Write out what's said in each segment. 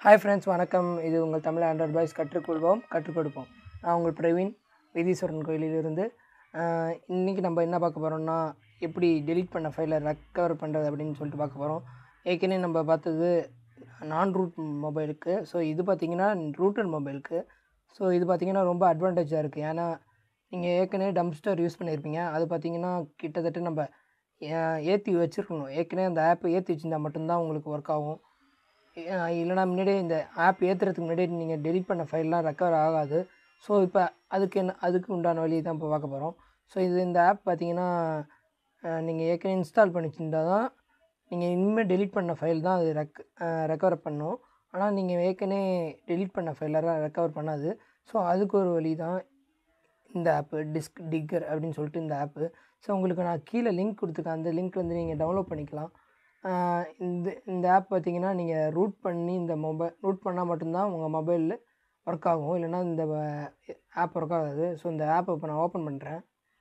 hi friends வணக்கம் இது உங்கள் தமிழ் ஆண்ட்ராய்ட் பாய்ஸ் கற்றுக்கொள்வோம் கற்றுக் கொடுப்போம் நான் உங்கள் பிரவீன் வைத்தீஸ்வரன் கோயிலிலிருந்து ஆஹ் இன்னைக்கு நம்ம என்ன பார்க்க போகிறோம்னா எப்படி டெலீட் பண்ண ஃபைலை ரெக்கவர் பண்ணுறது அப்படின்னு சொல்லிட்டு பார்க்க போகிறோம் ஏற்கனவே நம்ம பார்த்தது நான் ரூட் மொபைலுக்கு ஸோ இது பார்த்திங்கன்னா ரூட்டர் மொபைலுக்கு ஸோ இது பார்த்திங்கன்னா ரொம்ப அட்வான்டேஜாக இருக்குது ஏன்னா நீங்கள் ஏற்கனவே டம்ஸ்டர் யூஸ் பண்ணியிருப்பீங்க அது பார்த்திங்கன்னா கிட்டத்தட்ட நம்ம ஏற்றி வச்சுருக்கணும் ஏற்கனவே அந்த ஆப்பை ஏற்றி வச்சுருந்தா மட்டும்தான் உங்களுக்கு ஒர்க் ஆகும் அஹ் இல்லைனா முன்னாடியே இந்த ஆப் ஏற்றுறதுக்கு முன்னாடியே நீங்கள் டெலிட் பண்ண ஃபைல்லாம் ரெக்கவர் ஆகாது ஸோ இப்போ அதுக்கு என்ன அதுக்கு உண்டான வழி தான் இப்போ பார்க்க போகிறோம் ஸோ இது இந்த ஆப் பார்த்தீங்கன்னா நீங்கள் ஏற்கனவே இன்ஸ்டால் பண்ணி வச்சுருந்தா தான் நீங்கள் இனிமேல் டெலிட் பண்ண ஃபைல் தான் அது ரெக் ரெக்கவர் பண்ணும் ஆனால் நீங்கள் ஏற்கனவே டெலிட் பண்ண ஃபைலெல்லாம் ரெக்கவர் பண்ணாது ஸோ அதுக்கு ஒரு வழி தான் இந்த ஆப்பு டிஸ்க் டிக்கர் அப்படின்னு சொல்லிட்டு இந்த ஆப்பு ஸோ உங்களுக்கு நான் கீழே லிங்க் கொடுத்துருக்கேன் அந்த லிங்க் வந்து நீங்கள் டவுன்லோட் பண்ணிக்கலாம் ஆஹ் இந்த இந்த ஆப் பார்த்தீங்கன்னா நீங்கள் ரூட் பண்ணி இந்த மொபைல் ரூட் பண்ணால் மட்டும்தான் உங்கள் மொபைலில் ஒர்க் ஆகும் இல்லைன்னா இந்த ஆப் ஒர்க் ஆகாது ஸோ இந்த ஆப்பை இப்போ நான் ஓப்பன் பண்ணுறேன்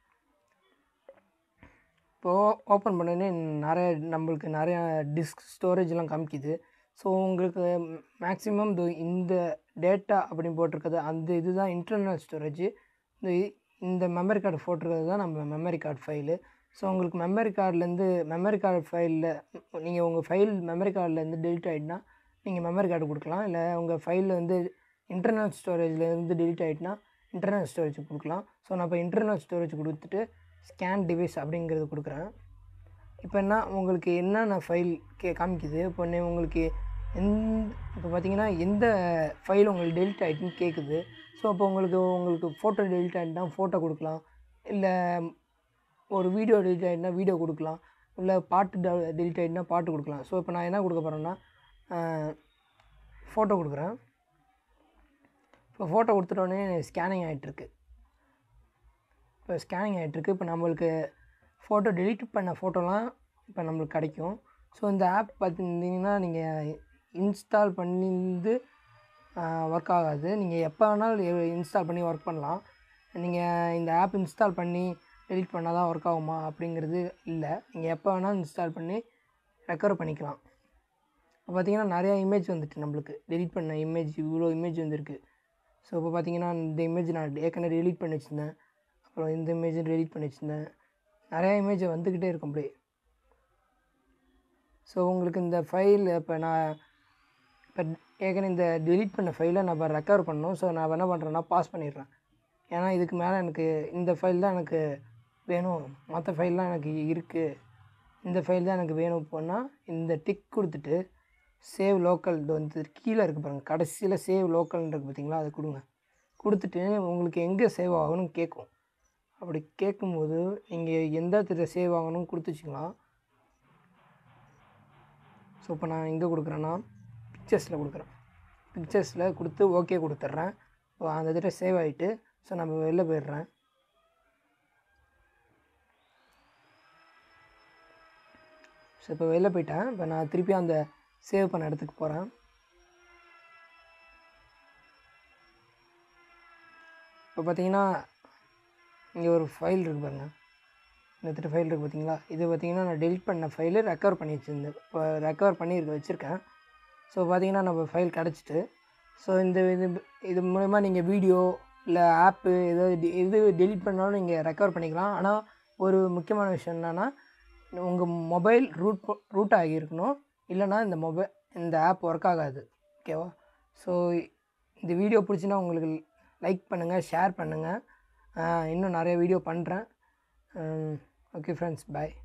இப்போது ஓப்பன் பண்ணோடனே நிறைய நம்மளுக்கு நிறையா டிஸ்க் ஸ்டோரேஜ்லாம் காமிக்குது ஸோ உங்களுக்கு மேக்ஸிமம் இந்த டேட்டா அப்படின்னு போட்டிருக்கிறது அந்த இதுதான் இன்டர்னல் ஸ்டோரேஜ் இந்த இந்த மெமரி கார்டு போட்டிருக்கிறது தான் நம்ம மெமரி கார்டு ஃபைலு ஸோ உங்களுக்கு மெமரி கார்டுலேருந்து மெமரி கார்டு ஃபைலில் நீங்கள் உங்கள் ஃபைல் மெமரி கார்டுலேருந்து டெலிட் ஆகிட்டுனா நீங்கள் மெமரி கார்டு கொடுக்கலாம் இல்லை உங்கள் ஃபைலில் வந்து இன்டர்னல் ஸ்டோரேஜ்லேருந்து டெலிட் ஆகிட்டுனா இன்டர்னல் ஸ்டோரேஜ் கொடுக்கலாம் ஸோ நான் இப்போ இன்டர்னல் ஸ்டோரேஜ் கொடுத்துட்டு ஸ்கேன் டிவைஸ் அப்படிங்கிறது கொடுக்குறேன் இப்போ என்ன உங்களுக்கு என்னென்ன ஃபைல் கே காமிக்குது இப்போ நீ உங்களுக்கு எந்த இப்போ பார்த்தீங்கன்னா எந்த ஃபைல் உங்களுக்கு டெலிட் ஆகிட்டுன்னு கேட்குது ஸோ அப்போ உங்களுக்கு உங்களுக்கு ஃபோட்டோ டெலிட் ஆகிட்டுனா ஃபோட்டோ கொடுக்கலாம் இல்லை ஒரு வீடியோ டெலிட் ஆகிட்டுனா வீடியோ கொடுக்கலாம் இல்லை பாட்டு டெலிட் ஆகிட்டுனா பாட்டு கொடுக்கலாம் ஸோ இப்போ நான் என்ன கொடுக்க போகிறேன்னா ஃபோட்டோ கொடுக்குறேன் இப்போ ஃபோட்டோ கொடுத்துட்டோடனே ஸ்கேனிங் ஆகிட்டுருக்கு இப்போ ஸ்கேனிங் ஆகிட்டுருக்கு இப்போ நம்மளுக்கு ஃபோட்டோ டெலிட் பண்ண ஃபோட்டோலாம் இப்போ நம்மளுக்கு கிடைக்கும் ஸோ இந்த ஆப் பார்த்துருந்தீங்கன்னா நீங்கள் இன்ஸ்டால் பண்ணிருந்து ஒர்க் ஆகாது நீங்கள் எப்போ வேணாலும் இன்ஸ்டால் பண்ணி ஒர்க் பண்ணலாம் நீங்கள் இந்த ஆப் இன்ஸ்டால் பண்ணி டெலிட் பண்ணால் தான் ஒர்க் ஆகுமா அப்படிங்கிறது இல்லை நீங்கள் எப்போ வேணாலும் இன்ஸ்டால் பண்ணி ரெக்கவர் பண்ணிக்கலாம் இப்போ பார்த்தீங்கன்னா நிறையா இமேஜ் வந்துட்டு நம்மளுக்கு டெலிட் பண்ண இமேஜ் இவ்வளோ இமேஜ் வந்திருக்கு ஸோ இப்போ பார்த்தீங்கன்னா இந்த இமேஜ் நான் ஏற்கனவே டெலிட் பண்ணி வச்சுருந்தேன் அப்புறம் இந்த இமேஜ் டெலிட் பண்ணி வச்சுருந்தேன் நிறையா இமேஜ் வந்துக்கிட்டே இருக்கும் அப்படியே ஸோ உங்களுக்கு இந்த ஃபைல் இப்போ நான் இப்போ ஏற்கனவே இந்த டெலிட் பண்ண ஃபைலை நான் இப்போ ரெக்கவர் பண்ணணும் ஸோ நான் என்ன பண்ணுறேன்னா பாஸ் பண்ணிடுறேன் ஏன்னா இதுக்கு மேலே எனக்கு இந்த ஃபைல் தான் எனக்கு வேணும் மற்ற ஃபைல்லாம் எனக்கு இருக்குது இந்த ஃபைல் தான் எனக்கு வேணும் போனால் இந்த டிக் கொடுத்துட்டு சேவ் லோக்கல் இது வந்து கீழே இருக்குது பாருங்கள் கடைசியில் சேவ் லோக்கல்ன்றது பார்த்தீங்களா அதை கொடுங்க கொடுத்துட்டு உங்களுக்கு எங்கே சேவ் ஆகணும்னு கேட்கும் அப்படி கேட்கும்போது நீங்கள் எந்த இடத்துல சேவ் ஆகணும்னு கொடுத்து வச்சுக்கலாம் ஸோ இப்போ நான் எங்கே கொடுக்குறேன்னா பிக்சர்ஸில் கொடுக்குறேன் பிக்சர்ஸில் கொடுத்து ஓகே கொடுத்துட்றேன் ஸோ அந்த இடத்துல சேவ் ஆகிட்டு ஸோ நம்ம வெளில போயிடுறேன் ஸோ இப்போ வெளில போயிட்டேன் இப்போ நான் திருப்பி அந்த சேவ் பண்ண இடத்துக்கு போகிறேன் இப்போ பார்த்தீங்கன்னா இங்கே ஒரு ஃபைல் இருக்குது பாருங்க இந்த இடத்துல ஃபைல் இருக்குது பார்த்தீங்களா இது பார்த்தீங்கன்னா நான் டெலிட் பண்ண ஃபைலு ரெக்கவர் பண்ணி வச்சுருந்தேன் இப்போ ரெக்கவர் பண்ணி இருக்க வச்சுருக்கேன் ஸோ பார்த்தீங்கன்னா நம்ம ஃபைல் கிடச்சிட்டு ஸோ இந்த இது இது மூலயமா நீங்கள் வீடியோ இல்லை ஆப்பு ஏதாவது எது டெலிட் பண்ணாலும் நீங்கள் ரெக்கவர் பண்ணிக்கலாம் ஆனால் ஒரு முக்கியமான விஷயம் என்னென்னா உங்கள் மொபைல் ரூட் ரூட் ஆகியிருக்கணும் இல்லைனா இந்த மொபைல் இந்த ஆப் ஒர்க் ஆகாது ஓகேவா ஸோ இந்த வீடியோ பிடிச்சின்னா உங்களுக்கு லைக் பண்ணுங்கள் ஷேர் பண்ணுங்கள் இன்னும் நிறைய வீடியோ பண்ணுறேன் ஓகே ஃப்ரெண்ட்ஸ் பாய்